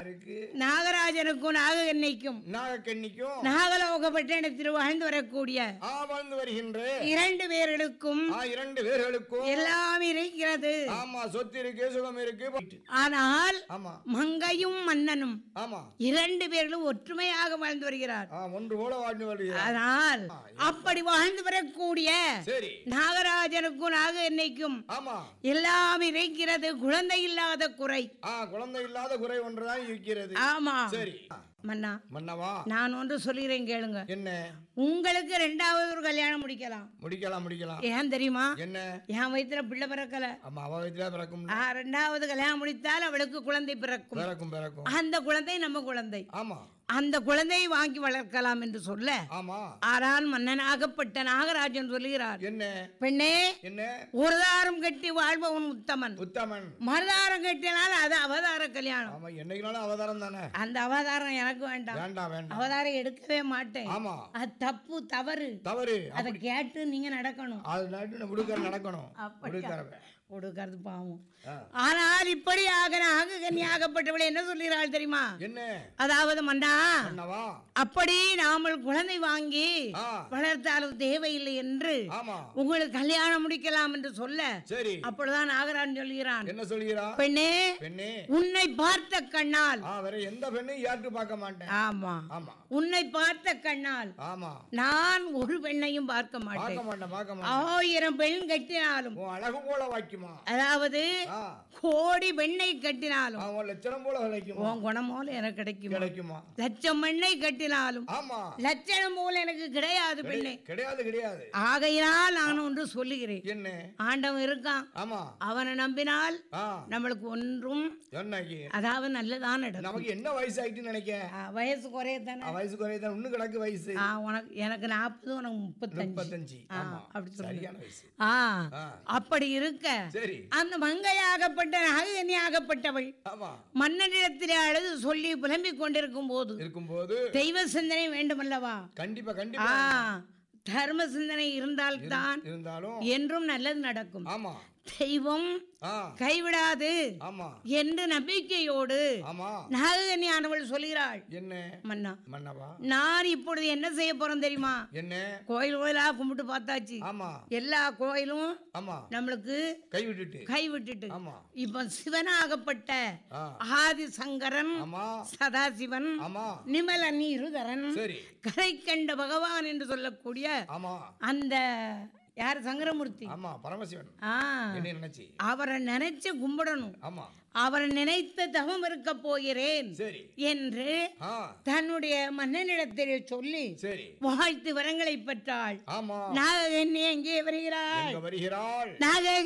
யாருக்கு நாகராஜனுக்கும் நாககன்னைக்கும் நாகக்கண்ணிக்கும் நாகலோக பட்டணத்தில் வாழ்ந்து வரக்கூடிய ஆ வாழ்ந்து வருகின்ற இரண்டு பேர்களுக்கும் ஆ இரண்டு பேர்களுக்கும் எல்லாம் இருக்கிறது ஆமா சொத்து இருக்கு சுகம் இருக்கு போயிட்டு. ஆனால் ஆமா மங்கையும் மன்னனும் ஆமா இரண்டு பேர்களும் ஒற்றுமையாக வாழ்ந்து வருகிறார் ஆ ஒன்று போல வாழ்ந்து வருகிறார் ஆனால் அப்படி வாழ்ந்து வரக்கூடிய சரி நாகராஜனுக்கும் நாகன்னைக்கும் ஆமா எல்லாம் இருக்கிறது குழந்தை இல்லாத குறை ஆ குழந்தை இல்லாத குறை ஒன்றுதான் இருக்கிறது ஆமா சரி மன்னா மன்னவா நான் ஒன்று சொல்கிறேன் கேளுங்க என்ன உங்களுக்கு ரெண்டாவது ஒரு கல்யாணம் முடிக்கலாம் முடிக்கலாம் முடிக்கலாம் ஏன் தெரியுமா என்ன என் வயித்துல பிள்ளை பிறக்கல ஆமா அவ வயிற்றுல பிறக்கும் ஆ, ரெண்டாவது கல்யாணம் முடித்தால் அவளுக்கு குழந்தை பிறக்கும் பிறக்கும் பிறக்கும் அந்த குழந்தை நம்ம குழந்தை ஆமா அந்த குழந்தையை வாங்கி வளர்க்கலாம் என்று சொல்ல ஆமா ஆனால் மன்னனாகப்பட்ட நாகராஜன் சொல்லுகிறார் என்ன பெண்ணே என்ன ஒரு தாரம் கட்டி வாழ்பவன் உத்தமன் உத்தமன் மறுதாரம் கட்டினால் அது அவதார கல்யாணம் ஆமா என்னைக்குனாலும் அவதாரம் தானே அந்த அவதாரம் எனக்கு வேண்டாம் வேண்டாம் வேண்டாம் அவதாரம் எடுக்கவே மாட்டேன் ஆமா அது தப்பு தவறு தவறு அதை கேட்டு நீங்க நடக்கணும் அது நாட்டு முடுக்கற நடக்கணும் அப்படியா? முடுக்கறவன் கொடுக்கறது பாவம் ஆ. ஆனால் இப்படியாக நாககன்யாகப்பட்டவளை என்ன சொல்கிறாள் தெரியுமா என்ன அதாவது மன்னா என்னவா அப்படி நாமல் குழந்தை வாங்கி ஆ வளர்த்தாலும் தேவையில்லை என்று ஆமா உங்களுக்கு கல்யாணம் முடிக்கலாம் என்று சொல்ல சரி அப்பொழுதுதான் நாகராஜன் சொல்கிறான் என்ன சொல்கிறா பெண்ணே பெண்ணே உன்னை பார்த்த கண்ணால் ஆ வேற எந்த பெண்ணையும் யாருக்கு பார்க்க மாட்டேன் ஆமா ஆமா உன்னை பார்த்த கண்ணால் ஆமா நான் ஒரு பெண்ணையும் பார்க்க மாட்டேன் பார்க்க மாட்டேன் பார்க்க மாட்டேன் ஆயிரம் பெண் கட்டினாலும் உன் அழகு போல வாய்க்குமா அதாவது ஆ கோடி பெண்ணை கட்டினாலும் ஆ, உன் லட்சணம் போல விளைக்குமா உன் குணம் போல எனக்கு கிடைக்கும் கிடைக்குமா லட்சம் பெண்ணை கட்டினாலும் ஆமா லட்சணம் போல எனக்கு கிடையாது பெண்ணை கிடையாது கிடையாது ஆகையினால் நான் ஒன்று சொல்லுகிறேன் என்ன ஆண்டவன் இருக்கான் ஆமா அவனை நம்பினால் ஆ நம்மளுக்கு ஒன்றும் என்னைக்கு அதாவது நல்லதான் நடக்கும் நமக்கு என்ன வயசு ஆயிட்டுன்னு நினைக்க ஆ, வயசு குறையத்தானே ஆ, வயசு குறையதான் இன்னும் கிடக்கு வயசு ஆ உனக்கு எனக்கு நாற்பது உனக்கு முப்பத்தஞ்சு முப்பத்தஞ்சு ஆ, ஆமா அப்படி சொல்லு. சரியான வயசு ஆ ஆ அப்படி இருக்க சரி அந்த மங்கையாகப்பட்ட நாககன்யாகப்பட்டவள் ஆமா மன்னனிடத்திலே அழுது சொல்லி புலம்பிக் கொண்டிருக்கும் போது இருக்கும்போது தெய்வ சிந்தனை வேண்டுமல்லவா கண்டிப்பா ஆ கண்டிப்பா தர்ம சிந்தனை இருந்தால்தான் இருந்தாலும் என்றும் நல்லது நடக்கும் ஆமா தெய்வம் ஆ கைவிடாது ஆமா என்று நம்பிக்கையோடு ஆமா நாககன்யானவள் சொல்கிறாள் என்ன மன்னா மன்னவா நான் இப்பொழுது என்ன செய்ய போறேன் தெரியுமா என்ன கோயில் கோயிலா கும்பிட்டு பார்த்தாச்சு ஆமா எல்லா கோயிலும் ஆமா நம்மளுக்கு கை விட்டுட்டு கை விட்டுட்டு ஆமா இப்ப சிவனாகப்பட்ட ஆ ஆதிசங்கரன் ஆமா சதாசிவன் ஆமா நிமலன் இருதரன் சரி கரை கண்ட பகவான் என்று சொல்லக்கூடிய ஆமா அந்த யார் சங்கரமூர்த்தி ஆமா பரமசிவன் ஆ என்ன நினைச்சி அவரை நினைச்சு கும்பிடணும் ஆமா அவரை நினைத்த தவம் இருக்க போகிறேன் சரி என்று ஆ தன்னுடைய மன்னனிடத்தில் சொல்லி சரி வாழ்த்து வரங்களை பெற்றாள் ஆமா நாககன்னி எங்கே வருகிறாள் எங்க வருகிறாள் நாக